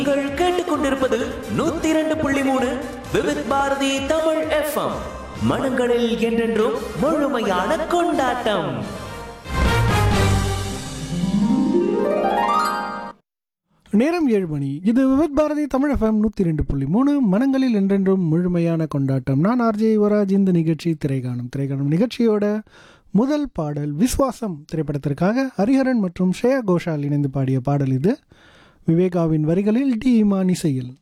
நீங்கள் கேட்டுக்கொண்டிருப்பது நூத்தி இரண்டு புள்ளி மூணு விவித் பாரதி தமிழ் எஃப்எம் மனங்களில் என்றென்றும் முழுமையான கொண்டாட்டம் நேரம் ஏழு மணி இது விவத் பாரதி தமிழ் எஃப்எம் நூற்றி ரெண்டு புள்ளி மூணு மனங்களில் என்றென்றும் முழுமையான கொண்டாட்டம் நான் ஆர்ஜே யுவராஜ் இந்த நிகழ்ச்சி திரைகாணும் திரைகாணும் நிகழ்ச்சியோட முதல் பாடல் விஸ்வாசம் திரைப்படத்திற்காக ஹரிஹரன் மற்றும் ஸ்ரேயா கோஷால் இணைந்து பாடிய பாடல் இது விவேகாவின் வரிகளில் டி இமான் இசையில்